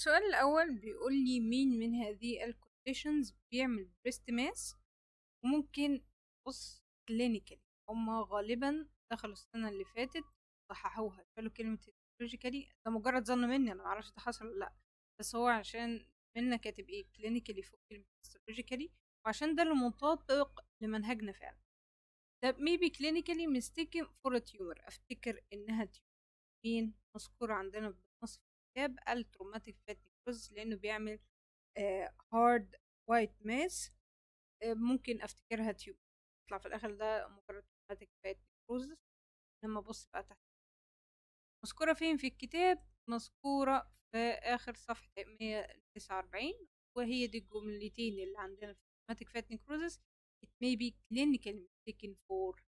السؤال الأول بيقول لي مين من هذه الكونديشنز بيعمل بريست ماس وممكن بص كلينيكالي هما غالبا دخلوا السنة اللي فاتت صححوها قالوا كلمة هيستولوجيكالي ده مجرد ظن مني أنا معرفش ده حصل ولا لأ بس هو عشان منا كاتب ايه كلينيكالي فوق كلمة هيستولوجيكالي وعشان ده اللي مطابق لمنهجنا فعلا ده maybe clinically mistaken for a tumor افتكر انها تيومر مين مذكور عندنا بالنص في الكتاب التروماتيك فات نيكروز لانه بيعمل هارد وايت ماس ممكن افتكرها تيوب يطلع في الاخر ده مجرد تروماتيك فات نيكروز لما ابص بقى تحت مذكورة فين في الكتاب مذكورة في آخر صفحة 149 وهي دي الجملتين اللي عندنا في traumatic fat necrosis it may be clinically mistaken for